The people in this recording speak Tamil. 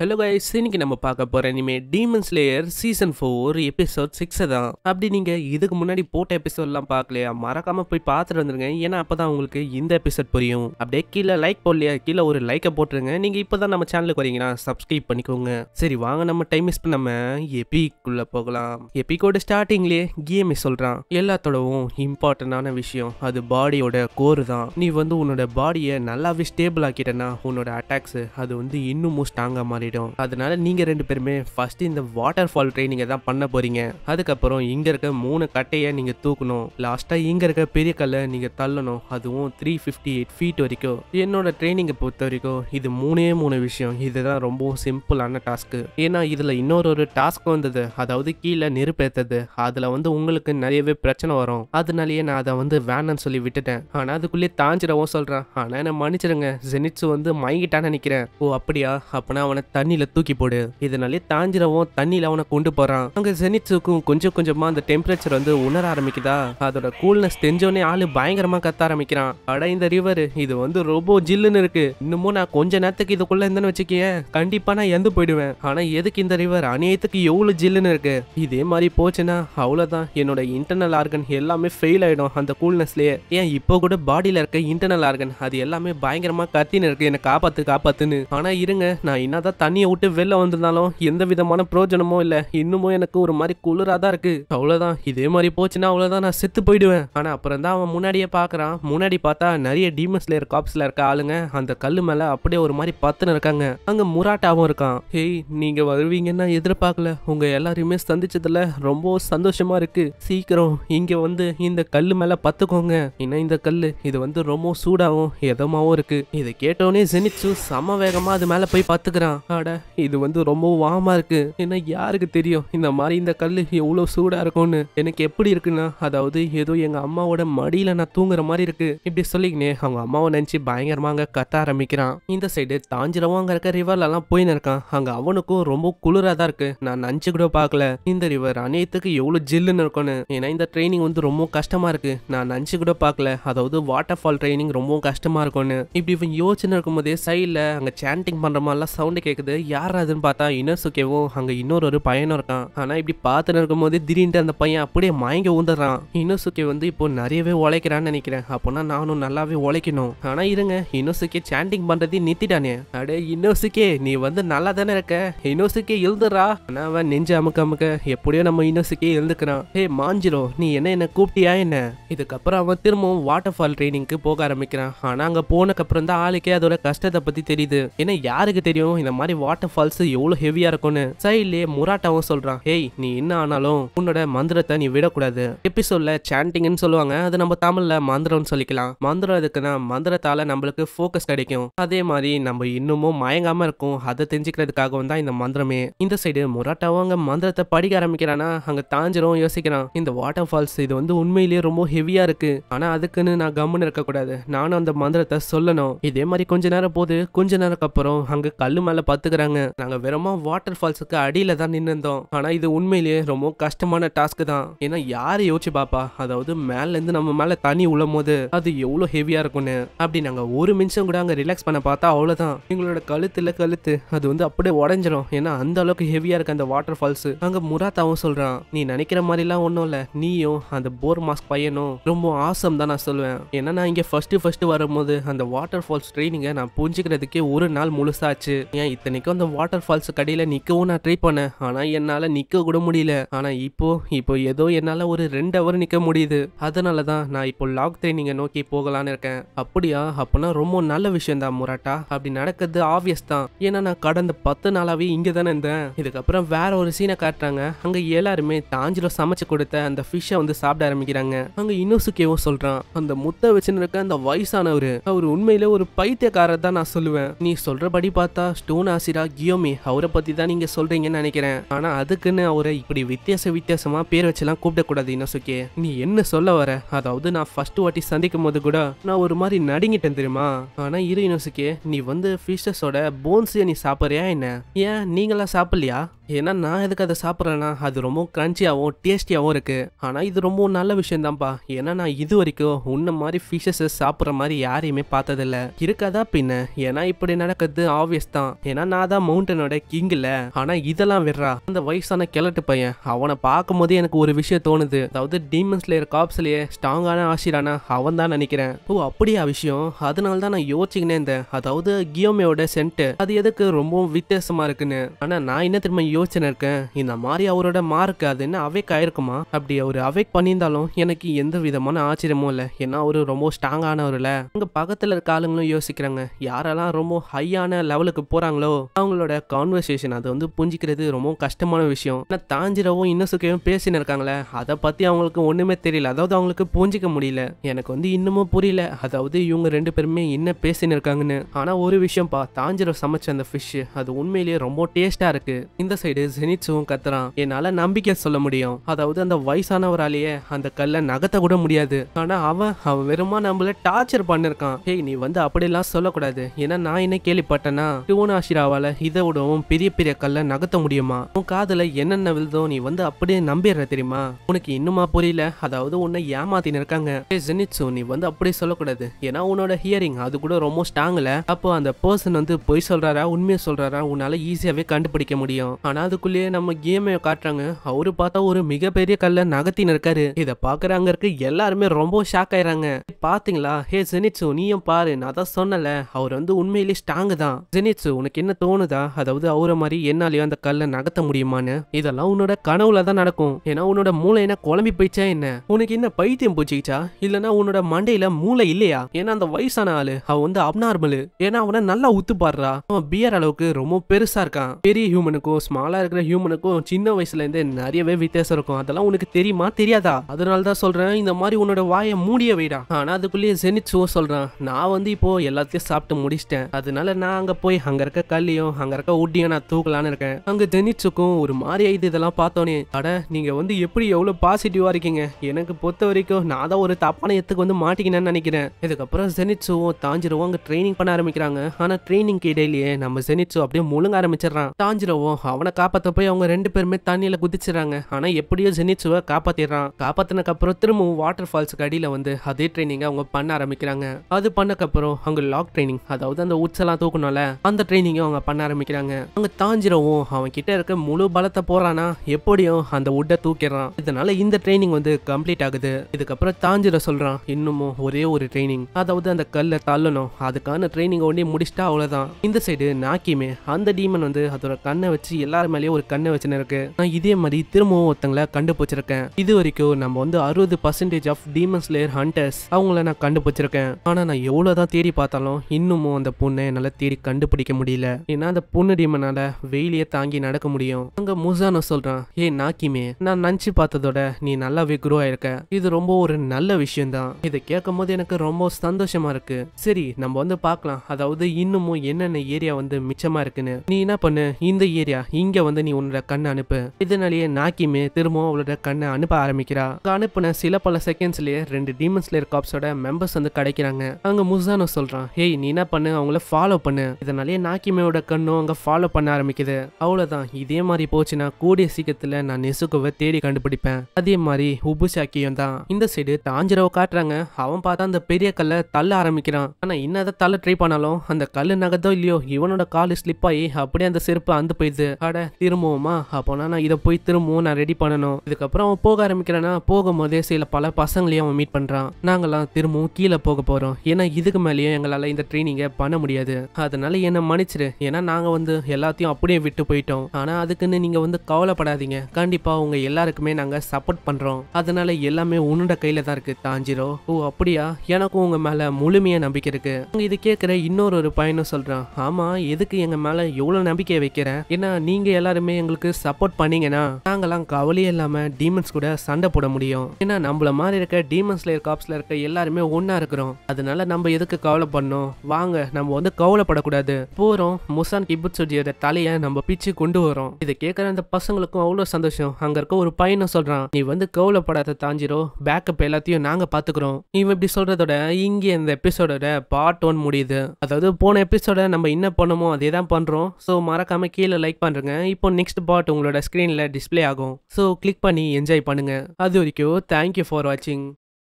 ஹலோ கைஸ் இன்னைக்கு நம்ம பார்க்க போற இனிமே demon slayer season four episode six தான் அப்படி நீங்க இதுக்கு முன்னாடி போட்ட எபிசோட்லாம் பார்க்கலையா மறக்காம போய் பார்த்துட்டு வந்துருங்க ஏன்னா அப்பதான் உங்களுக்கு இந்த எபிசோட் புரியும் அப்படியே கீழே லைக் போடலையா கீழே ஒரு லைக்கை போட்டுருங்க நீங்க இப்பதான் நம்ம சேனலுக்கு வரீங்கன்னா சப்ஸ்கிரைப் பண்ணிக்கோங்க சரி வாங்க நம்ம டைம் மிஸ் பண்ணாம எபிக்குள்ள போகலாம் எபிக்கோட ஸ்டார்டிங்லேயே கேமே சொல்றான் எல்லாத்தோடவும் இம்பார்ட்டன்டான விஷயம் அது பாடியோட கோர் தான் நீ வந்து உன்னோட பாடியை நல்லாவே ஸ்டேபிள் ஆக்கிட்டேன்னா உன்னோட அட்டாக்ஸ் அது வந்து இன்னமும் ஸ்ட்ராங்கா மாறிடும் அதனால நீங்க ரெண்டு பேருமே ஃபர்ஸ்ட் இந்த வாட்டர் ஃபால் ட்ரைனிங்கை தான் பண்ண போறீங்க அதுக்கப்புறம் இங்க இருக்க மூணு கட்டையை நீங்க தூக்கணும் லாஸ்டா இங்க இருக்க பெரிய கல்லை நீங்க தள்ளணும் அதுவும் த்ரீ ஃபிஃப்டி எயிட் ஃபீட் வரைக்கும் என்னோட ட்ரைனிங்கை பொறுத்த வரைக்கும் இது மூணே மூணு விஷயம் இதுதான் ரொம்பவும் சிம்பிளான டாஸ்க்கு ஏன்னா இதுல இன்னொரு ஒரு டாஸ்க் வந்தது அதாவது கீழே நெருப்பேத்தது அதுல வந்து உங்களுக்கு நிறையவே பிரச்சனை வரும் அதனாலயே நான் அதை வந்து வேணாம்னு சொல்லி விட்டுட்டேன் ஆனா அதுக்குள்ளே தாஞ்சிடவும் சொல்றேன் ஆனா என்ன மன்னிச்சிருங்க ஜெனிட்ஸு வந்து மயங்கிட்டான்னு நினைக்கிறேன் ஓ அப்படியா அப்பனா அவனை தண்ணியில தூக்கி போடு இதனாலே தாஞ்சிரவும் தண்ணியில அவனை கொண்டு போறான் அங்க ஜெனிட்ஸுக்கும் கொஞ்சம் கொஞ்சமா அந்த டெம்பரேச்சர் வந்து உணர ஆரம்பிக்குதா அதோட கூல்னஸ் தெரிஞ்சோடனே ஆளு பயங்கரமா கத்த ஆரம்பிக்கிறான் அட இந்த ரிவர் இது வந்து ரொம்ப ஜில்லுன்னு இருக்கு இன்னமும் நான் கொஞ்ச நேரத்துக்கு இதுக்குள்ள இருந்தேன்னு வச்சுக்கிய கண்டிப்பா நான் எந்து போயிடுவேன் ஆனா எதுக்கு இந்த ரிவர் அநியத்துக்கு எவ்வளவு ஜில்லுன்னு இருக்கு இதே மாதிரி போச்சுன்னா அவ்வளவுதான் என்னோட இன்டர்னல் ஆர்கன் எல்லாமே ஃபெயில் ஆயிடும் அந்த கூல்னஸ்லயே ஏன் இப்போ கூட பாடியில இருக்க இன்டர்னல் ஆர்கன் அது எல்லாமே பயங்கரமா கத்தின்னு இருக்கு என்னை காப்பாத்து காப்பாத்துன்னு ஆனா இருங்க நான் என்னதான் தண்ணியை விட்டு வெளில வந்திருந்தாலும் எந்த விதமான பிரயோஜனமும் இல்ல இன்னமும் எனக்கு ஒரு மாதிரி குளிரா தான் இருக்கு அவ்வளவுதான் இதே மாதிரி போச்சுன்னா அவ்வளவுதான் நான் செத்து போயிடுவேன் ஆனா அப்புறம் தான் அவன் முன்னாடியே பாக்குறான் முன்னாடி பார்த்தா நிறைய டீமஸ் லேயர் காப்ஸ்ல இருக்க ஆளுங்க அந்த கல்லு மேல அப்படியே ஒரு மாதிரி பத்துன்னு இருக்காங்க அங்க முராட்டாவும் இருக்கான் ஹேய் நீங்க வருவீங்கன்னா எதிர்பார்க்கல உங்க எல்லாரையுமே சந்திச்சதுல ரொம்ப சந்தோஷமா இருக்கு சீக்கிரம் இங்க வந்து இந்த கல்லு மேல பத்துக்கோங்க இன்னும் இந்த கல்லு இது வந்து ரொம்ப சூடாவும் எதமாவும் இருக்கு இதை கேட்டோடனே ஜெனிட்சு சம வேகமா அது மேல போய் பத்துக்கிறான் அட இது வந்து ரொம்ப வாமா இருக்கு ஏன்னா யாருக்கு தெரியும் இந்த மாதிரி இந்த கல்லு எவ்வளவு சூடா இருக்கும்னு எனக்கு எப்படி இருக்குன்னா அதாவது ஏதோ எங்க அம்மாவோட மடியில நான் தூங்குற மாதிரி இருக்கு இப்படி சொல்லிக்கினே அவங்க அம்மாவை நினைச்சு பயங்கரமா அங்க கத்த ஆரம்பிக்கிறான் இந்த சைடு தாஞ்சிரவும் அங்க இருக்க ரிவர்ல எல்லாம் போயின்னு இருக்கான் அங்க அவனுக்கும் ரொம்ப குளிரா தான் இருக்கு நான் நினைச்சு கூட பார்க்கல இந்த ரிவர் அனைத்துக்கு எவ்வளவு ஜில்லுன்னு இருக்கும்னு ஏன்னா இந்த ட்ரைனிங் வந்து ரொம்ப கஷ்டமா இருக்கு நான் நினைச்சு கூட பார்க்கல அதாவது வாட்டர் ஃபால் ட்ரைனிங் ரொம்ப கஷ்டமா இருக்கும்னு இப்படி இவன் யோசனை இருக்கும்போதே சைடில் அங்க சாண்டிங் பண்ற மாதிரிலாம் சவுண்டு கேக்குது யார் அதுன்னு பார்த்தா இனசுக்கேவும் அங்க இன்னொரு ஒரு பையனும் இருக்கான் ஆனா இப்படி பார்த்துன்னு இருக்கும்போதே திடீர்னு அந்த பையன் அப்படியே மயங்க ஊந்துடுறான் இனசுக்கே வந்து இப்போ நிறையவே உழைக்கிறான்னு நினைக்கிறேன் அப்போனா நானும் நல்லாவே உழைக்கணும் ஆனா இருங்க இனோசுக்கே சாண்டிங் பண்றதையும் நிறுத்திட்டானே அடே இனோசுக்கே நீ வந்து நல்லா தானே இருக்க இனோசுக்கே எழுதுறா ஆனா அவன் நெஞ்சு அமுக்க அமுக்க எப்படியோ நம்ம இனோசுக்கே எழுந்துக்கிறான் ஹே மாஞ்சிரோ நீ என்ன என்ன கூப்பிட்டியா என்ன இதுக்கப்புறம் அவன் திரும்பவும் வாட்டர் ஃபால் ட்ரைனிங்க்கு போக ஆரம்பிக்கிறான் ஆனா அங்க போனக்கப்புறம் தான் ஆளுக்கே அதோட கஷ்டத்தை பத்தி தெரியுது ஏன்னா யாருக்கு தெரியும் இந்த மாதிரி வாட்டர் ஃபால்ஸ் எவ்வளவு ஹெவியா இருக்கும்னு சைட்லயே முராட்டாவும் சொல்றான் ஹேய் நீ என்ன ஆனாலும் உன்னோட மந்திரத்தை நீ விடக்கூடாது எபிசோட்ல சாண்டிங்னு சொல்லுவாங்க அது நம்ம தமிழ்ல மந்திரம்னு சொல்லிக்கலாம் மந்திரம் எதுக்குன்னா மந்திரத்தால நம்மளுக்கு ஃபோக்கஸ் கிடைக்கும் அதே மாதிரி நம்ம இன்னமும் மயங்காம இருக்கும் அதை தெரிஞ்சுக்கிறதுக்காகவும் தான் இந்த மந்திரமே இந்த சைடு முராட்டாவும் அங்க மந்திரத்தை படிக்க ஆரம்பிக்கிறானா அங்க தாஞ்சிரும் யோசிக்கிறான் இந்த வாட்டர் ஃபால்ஸ் இது வந்து உண்மையிலேயே ரொம்ப ஹெவியா இருக்கு ஆனா அதுக்குன்னு நான் கம்முன்னு இருக்க கூடாது நானும் அந்த மந்திரத்தை சொல்லணும் இதே மாதிரி கொஞ்ச நேரம் போது கொஞ்ச நேரம் அப்புறம் அங்க கல்லு மேல பாத்துக்கிறாங்க நாங்க வெறுமா வாட்டர் ஃபால்ஸுக்கு அடியில தான் நின்று இருந்தோம் ஆனா இது உண்மையிலேயே ரொம்ப கஷ்டமான டாஸ்க் தான் ஏன்னா யாரு யோசிச்சு பாப்பா அதாவது மேல இருந்து நம்ம மேல தண்ணி உழும் போது அது எவ்வளவு ஹெவியா இருக்கும்னு அப்படி நாங்க ஒரு நிமிஷம் கூட அங்க ரிலாக்ஸ் பண்ண பார்த்தா அவ்வளவுதான் எங்களோட கழுத்துல கழுத்து அது வந்து அப்படியே உடஞ்சிரும் ஏன்னா அந்த அளவுக்கு ஹெவியா இருக்கு அந்த வாட்டர் ஃபால்ஸ் அங்க முராத்தாவும் சொல்றான் நீ நினைக்கிற மாதிரிலாம் ஒன்றும் இல்ல நீயும் அந்த போர் மாஸ்க் பையனும் ரொம்ப ஆசம் தான் நான் சொல்லுவேன் ஏன்னா நான் இங்க ஃபர்ஸ்ட் ஃபர்ஸ்ட் வரும்போது அந்த வாட்டர் ஃபால்ஸ் ட்ரைனிங்கை நான் புரிஞ்சுக்கிறதுக்கே ஒரு நாள் முழுசாச்சு ஏன் இத்தனைக்கும் அந்த வாட்டர் ஃபால்ஸ் கடையில நிக்கவும் நான் ட்ரை பண்ணேன் ஆனா என்னால நிக்க கூட முடியல ஆனா இப்போ இப்போ ஏதோ என்னால ஒரு ரெண்டு ஹவர் நிக்க முடியுது அதனால தான் நான் இப்போ லாக் ட்ரைனிங்கை நோக்கி போகலான்னு இருக்கேன் அப்படியா அப்பனா ரொம்ப நல்ல விஷயம் தான் முராட்டா அப்படி நடக்கிறது ஆப்வியஸ் தான் ஏன்னா நான் கடந்த பத்து நாளாவே இங்க தானே இருந்தேன் இதுக்கப்புறம் வேற ஒரு சீனை காட்டுறாங்க அங்க எல்லாருமே தாஞ்சில சமைச்சு கொடுத்த அந்த ஃபிஷ்ஷை வந்து சாப்பிட ஆரம்பிக்கிறாங்க அங்க இன்னொசுக்கேவும் சொல்றான் அந்த முத்தை வச்சுன்னு இருக்க அந்த வயசானவரு அவர் உண்மையில ஒரு பைத்தியக்காரர் தான் நான் சொல்லுவேன் நீ சொல்றபடி பார்த்தா ஸ்டோன் ஆசிரா கியோமி அவரை பத்தி தான் நீங்க சொல்றீங்கன்னு நினைக்கிறேன் ஆனா அதுக்குன்னு அவரை இப்படி வித்தியாச வித்தியாசமா பேர் வச்செல்லாம் கூப்பிடக்கூடாது இன்னொசுக்கே நீ என்ன சொல்ல வர அதாவது நான் ஃபர்ஸ்ட் வாட்டி சந்திக்கும் போது கூட நான் ஒரு மாதிரி நடுங்கிட்டேன் தெரியுமா ஆனா இரு இன்னொசுக்கே நீ வந்து ஃபிஷஸோட போன்ஸைய நீ சாப்பிட்றியா என்ன ஏன் நீங்களா சாப்பிடலையா ஏன்னா நான் எதுக்கு அதை சாப்பிட்றேன்னா அது ரொம்ப கிரன்ச்சியாகவும் டேஸ்டியாகவும் இருக்கு ஆனா இது ரொம்ப நல்ல விஷயம் தான்ப்பா ஏன்னா நான் இது வரைக்கும் உன்ன மாதிரி ஃபிஷஸ் சாப்பிட்ற மாதிரி யாரையுமே பார்த்ததில்ல இருக்காதா பின்ன ஏன்னா இப்படி நடக்கிறது ஆப்வியஸ் தான் ஏன்னா நான் தான் மவுண்டனோட கிங் இல்ல ஆனா இதெல்லாம் விடுறா அந்த வயசான கிழட்டு பையன் அவனை பார்க்கும் போதே எனக்கு ஒரு விஷயம் தோணுது அதாவது டீமன்ஸ்ல இருக்க காப்ஸ்லயே ஸ்ட்ராங்கான ஆசிரானா அவன் தான் நினைக்கிறேன் ஓ அப்படியா விஷயம் அதனால தான் நான் யோசிச்சுக்கினே இருந்தேன் அதாவது கியோமியோட சென்ட் அது எதுக்கு ரொம்ப வித்தியாசமா இருக்குன்னு ஆனா நான் என்ன திரும்ப யோசனை இருக்கேன் இந்த மாதிரி அவரோட மார்க் அது என்ன அவேக் ஆயிருக்குமா அப்படி அவர் அவேக் பண்ணியிருந்தாலும் எனக்கு எந்த விதமான ஆச்சரியமும் இல்லை ஏன்னா அவரு ரொம்ப ஸ்ட்ராங்கானவர்ல அங்க பக்கத்துல இருக்க ஆளுங்களும் யோசிக்கிறாங்க யாரெல்லாம் ரொம்ப ஹையான லெவலுக்கு போறாங்களோ அவங்களோட கான்வர்சேஷன் அதை வந்து புரிஞ்சிக்கிறது ரொம்ப கஷ்டமான விஷயம் ஆனா தாஞ்சிரவும் இன்னசுக்கையும் பேசின்னு இருக்காங்களே அதை பத்தி அவங்களுக்கு ஒண்ணுமே தெரியல அதாவது அவங்களுக்கு புரிஞ்சிக்க முடியல எனக்கு வந்து இன்னமும் புரியல அதாவது இவங்க ரெண்டு பேருமே என்ன பேசின்னு இருக்காங்கன்னு ஆனா ஒரு விஷயம் பா தாஞ்சிரோ சமைச்ச அந்த ஃபிஷ் அது உண்மையிலேயே ரொம்ப டேஸ்டா இருக்கு இந்த சைடு ஜெனிட்ஸும் கத்துறான் என்னால நம்பிக்கை சொல்ல முடியும் அதாவது அந்த வயசானவராலேயே அந்த கல்லை நகர்த்த கூட முடியாது ஆனா அவன் அவன் வெறுமா நம்மள டார்ச்சர் பண்ணிருக்கான் ஹேய் நீ வந்து அப்படிலாம் சொல்லக்கூடாது ஏன்னா நான் என்ன கேள்விப்பட்டேன்னா சிவனாஷிராவால இதை விடவும் பெரிய பெரிய கல்லை நகர்த்த முடியுமா உன் காதுல என்னென்ன விழுதோ நீ வந்து அப்படியே நம்பிடுற தெரியுமா உனக்கு இன்னுமா புரியல அதாவது உன்னை ஏமாத்தின்னு இருக்காங்க ஏய் ஜெனிட்சு நீ வந்து அப்படியே சொல்லக்கூடாது ஏன்னா உன்னோட ஹியரிங் அது கூட ரொம்ப ஸ்ட்ராங்ல அப்போ அந்த பர்சன் வந்து பொய் சொல்றாரா உண்மையை சொல்றாரா உன்னால ஈஸியாவே கண்டுபிடிக்க முடியும் ஆனா அதுக்குள்ளேயே நம்ம கேமை காட்டுறாங்க அவரு பார்த்தா ஒரு மிகப்பெரிய கல்லை நகர்த்தின்னு இருக்காரு இதை பாக்குற அங்க இருக்க எல்லாருமே ரொம்ப ஷாக் ஆயிறாங்க பாத்தீங்களா ஹே ஜெனிட்சு நீயும் பாரு நான் தான் சொன்னல அவர் வந்து உண்மையிலேயே ஸ்ட்ராங் தான் ஜெனிட்சு உனக்கு என்ன தோணுதா அதாவது அவரை மாதிரி என்னாலயும் அந்த கல்லை நகர்த்த முடியுமான்னு இதெல்லாம் உன்னோட கனவுல தான் நடக்கும் ஏன்னா உன்னோட மூளை என்ன குழம்பி போயிச்சா என்ன உனக்கு என்ன பைத்தியம் போச்சுக்கிச்சா இல்லனா உன்னோட மண்டையில மூளை இல்லையா ஏன்னா அந்த வயசான ஆளு அவன் வந்து அப்நார்மல் ஏன்னா அவனை நல்லா உத்து பாடுறா அவன் பியர் அளவுக்கு ரொம்ப பெருசா இருக்கான் பெரிய ஹியூமனுக்கும் ஸ்மாலா இருக்கிற ஹியூமனுக்கும் சின்ன வயசுல இருந்தே நிறையவே வித்தியாசம் இருக்கும் அதெல்லாம் உனக்கு தெரியுமா தெரியாதா அதனால தான் சொல்றேன் இந்த மாதிரி உன்னோட வாயை மூடிய வைடா ஆனா அதுக்குள்ளேயே ஜெனிட்ஸுவும் சொல்றான் நான் வந்து இப்போ எல்லாத்தையும் சாப்பிட்டு முடிச்சிட்டேன் அதனால நான் அங்க போய் அங்க இருக்க கல்லையும் அங்க இருக்க உட்டியும் நான் தூக்கலான்னு இருக்கேன் அங்க ஜெனிட்ஸுக்கும் ஒரு மாதிரி ஆயிடுது இதெல்லாம் பார்த்தோன்னே அட நீங்க வந்து எப்படி எவ்வளவு பாசிட்டிவா இருக்கீங்க எனக்கு பொறுத்த வரைக்கும் நான் தான் ஒரு தப்பான எத்துக்கு வந்து மாட்டிக்கினேன்னு நினைக்கிறேன் இதுக்கப்புறம் ஜெனிட்ஸுவும் தாஞ்சிரவும் அங்க ட்ரைனிங் பண்ண ஆரம்பிக்கிறாங்க ஆனா ட்ரைனிங்க்கு இடையிலேயே நம்ம ஜெனிட்ஸு அப்படியே முழுங்க ஆரம்பிச்சிடறான் தாஞ்சிரவும் அவனை காப்பாத்த போய் அவங்க ரெண்டு பேருமே தண்ணியில குதிச்சிடறாங்க ஆனா எப்படியோ ஜெனிட்ஸுவை காப்பாத்திடுறான் காப்பாத்தினக்கு அப்புறம் திரும்பவும் வாட்டர் ஃபால்ஸுக்கு அடியில வந்து அதே ட்ரைனிங் அவங்க பண்ண ஆரம்பிக்கிறாங்க அது பண்ணக்கப்புறம் அங்க லாக் ட்ரைனிங் அதாவது அந்த உச்செல்லாம் தூக்கணும்ல அந்த ட்ரைனிங்கை அவங்க பண்ண ஆரம்பிக்கிறாங்க அங்க தாஞ்சிரவும் அவன் கிட்ட இருக்க முழு பலத்தை போறானா எப்படியும் அந்த உட்டை தூக்கிடுறான் இதனால இந்த ட்ரைனிங் வந்து கம்ப்ளீட் ஆகுது இதுக்கப்புறம் தாஞ்சிர சொல்றான் இன்னமும் ஒரே ஒரு ட்ரைனிங் அதாவது அந்த கல்லை தள்ளணும் அதுக்கான ட்ரைனிங் ஒன்றே முடிச்சிட்டா அவ்வளவுதான் இந்த சைடு நாக்கிமே அந்த டீமன் வந்து அதோட கண்ணை வச்சு எல்லார் மேலேயும் ஒரு கண்ணை வச்சுன்னு இருக்கு நான் இதே மாதிரி திரும்பவும் ஒருத்தங்களை கண்டுபிடிச்சிருக்கேன் இது வரைக்கும் நம்ம வந்து அறுபது percentage of demon slayer hunters அவங்கள நான் கண்டுபிடிச்சிருக்கேன் ஆனா நான் எவ்வளவுதான் தேடி பார்த்தாலும் இன்னமும் அந்த பொண்ணை என்னால தேடி கண்டுபிடிக்க முடியல ஏன்னா அந்த பொண்ணு டீமனால வெயிலியே தாங்கி நடக்க முடியும் அங்க முசானோ சொல்றான் ஏ நாக்கிமே நான் நினச்சி பார்த்ததோட நீ நல்லாவே குரோ ஆயிருக்க இது ரொம்ப ஒரு நல்ல விஷயம் தான் இதை கேட்கும் போது எனக்கு ரொம்ப சந்தோஷமா இருக்கு சரி நம்ம வந்து பார்க்கலாம் அதாவது இன்னமும் என்னென்ன ஏரியா வந்து மிச்சமா இருக்குன்னு நீ என்ன பண்ணு இந்த ஏரியா இங்க வந்து நீ உன்னோட கண்ணை அனுப்பு இதனாலேயே நாக்கிமே திரும்பவும் அவளோட கண்ணை அனுப்ப ஆரம்பிக்கிறா அங்க அனுப்புன சில பல செகண்ட்ஸ்லயே ரெண்டு டீமன் ஸ்லேயர் காப்ஸோட மெம்பர்ஸ் வந்து கிடைக்கிறாங்க அங்க முசானோ சொல்றான் ஹேய் நீ என்ன பண்ணு அவங்கள ஃபாலோ பண்ணு இதனாலேயே நாக்கிமேயோட கண்ணும் அங்க ஃபாலோ பண்ண ஆரம்பிக்குது அவ்வளவுதான் இதே மாதிரி போச்சுன்னா கூடிய சீக்கிரத்துல நான் நெசுக்குவை தேடி கண்டுபிடிப்பேன் அதே மாதிரி உபுசாக்கியும் தான் இந்த சைடு தாஞ்சிரவை காட்டுறாங்க அவன் பார்த்தா அந்த பெரிய கல்லை தள்ள ஆரம்பிக்கிறான் ஆனா இன்னும் தள்ள ட்ரை பண்ணாலும் அந்த கல்லு நகதோ இல்லையோ இவனோட காலு ஸ்லிப் ஆகி அப்படியே அந்த செருப்பு அந்து போயிடுது அட திரும்பவுமா அப்போனா நான் இதை போய் திரும்பவும் நான் ரெடி பண்ணணும் இதுக்கப்புறம் அவன் போக ஆரம்பிக்கிறானா போகும்போதே சில பல பசங்களையும் அவன் மீட் பண்றான் நாங்கெல்லாம் திரும்பவும் கீழே போக போறோம் ஏன்னா இதுக்கு மேலேயும் எங்களால இந்த ட்ரைனிங்கை பண்ண முடியாது அதனால என்ன மன்னிச்சிரு ஏன்னா நாங்க வந்து எல்லாத்தையும் அப்படியே விட்டு போயிட்டோம் ஆனா அதுக்குன்னு நீங்க வந்து கவலைப்படாதீங்க கண்டிப்பா உங்க எல்லாருக்குமே நாங்க சப்போர்ட் பண்றோம் அதனால எல்லாமே உன்னோட கையில தான் இருக்கு தாஞ்சிரோ ஓ அப்படியா எனக்கும் உங்க மேல முழுமையா நம்பிக்கை இருக்கு அங்க இது கேட்கிற இன்னொரு ஒரு பையனும் சொல்றான் ஆமா எதுக்கு எங்க மேல எவ்வளவு நம்பிக்கை வைக்கிறேன் ஏன்னா நீங்க எல்லாருமே எங்களுக்கு சப்போர்ட் பண்ணீங்கன்னா நாங்கெல்லாம் கவலையே இல்லாம டீமன்ஸ் கூட சண்டை போட முடியும் ஏன்னா நம்மள மாதிரி இருக்க டீமன்ஸ்ல இருக்க காப்ஸ்ல இருக்க எல்லாருமே ஒண்ணா இருக்கிறோம் அதனால நம்ம எதுக்கு கவலை பண்ணோம் வாங்க நம்ம வந்து கவலைப்படக்கூடாது போறோம் முசான் கிபுட்சுஜியோட தலையை நம்ம பிச்சு கொண்டு வரோம் இதை கேட்குற அந்த பசங்களுக்கும் அவ்வளோ சந்தோஷம் அங்க இருக்க ஒரு பையனும் சொல்றான் நீ வந்து கவலைப்படாத தாஞ்சிரோ பேக்கப் எல்லாத்தையும் நாங்க பாத்துக்கிறோம் நீ இப்படி சொல்றதோட இங்கே இந்த எபிசோடோட பார்ட் ஒன் முடியுது அதாவது போன எபிசோட நம்ம என்ன பண்ணமோ அதே தான் பண்றோம் ஸோ மறக்காம கீழே லைக் பண்றேங்க இப்போ நெக்ஸ்ட் பாட் உங்களோட ஸ்க்ரீனில் டிஸ்ப்ளே ஆகும் ஸோ கிளிக் பண்ணி என்ஜாய் பண்ணுங்க அது வரைக்கும் தேங்க்யூ ஃபார் வாட்சிங்